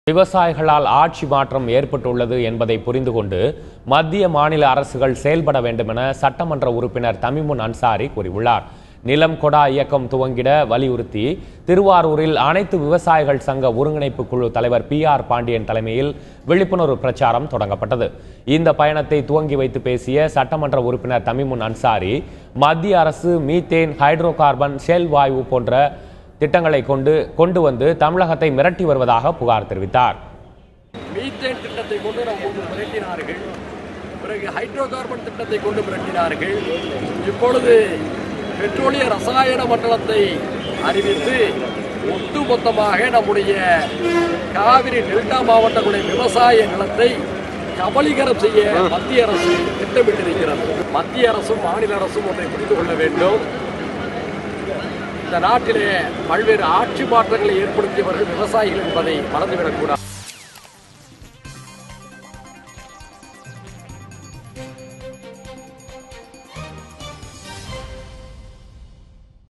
விவசாயிகளால் ஆட்சி மாற்றம் ஏற்பட்டுள்ளது என்பதை புரிந்து கொண்டு மத்திய மாநில அரசுகள் செயல்பட வேண்டும் என சட்டமன்ற உறுப்பினர் தமிமுன் அன்சாரி கூறியுள்ளார் நிலம் கொடா இயக்கம் துவங்கிட வலியுறுத்தி திருவாரூரில் அனைத்து விவசாயிகள் சங்க ஒருங்கிணைப்பு குழு தலைவர் பி ஆர் பாண்டியன் தலைமையில் விழிப்புணர்வு பிரச்சாரம் தொடங்கப்பட்டது இந்த பயணத்தை துவங்கி வைத்து பேசிய சட்டமன்ற உறுப்பினர் தமிமுன் அன்சாரி மத்திய அரசு மீத்தேன் ஹைட்ரோ கார்பன் ஷெல் வாயு போன்ற திட்டங்களை கொண்டு கொண்டு வந்து தமிழகத்தை மிரட்டி வருவதாக புகார் தெரிவித்தார் மீத்தேன் திட்டத்தை கொண்டு நம்ம முன்பு மிரட்டினார்கள் பிறகு ஹைட்ரோ கார்பன் திட்டத்தை கொண்டு மிரட்டினார்கள் இப்பொழுது பெட்ரோலிய ரசாயன மண்டலத்தை அறிவித்து ஒட்டுமொத்தமாக நம்முடைய காவிரி டெல்டா மாவட்டங்களுடைய விவசாய நிலத்தை கபலீகரம் செய்ய மத்திய அரசு திட்டமிட்டிருக்கிறது மத்திய அரசும் மாநில அரசும் ஒன்றை புரிந்து கொள்ள வேண்டும் இந்த நாட்டிலே பல்வேறு ஆட்சி மாற்றங்களை ஏற்படுத்தியவர்கள் விவசாயிகள் என்பதை மறந்துவிடக்கூடாது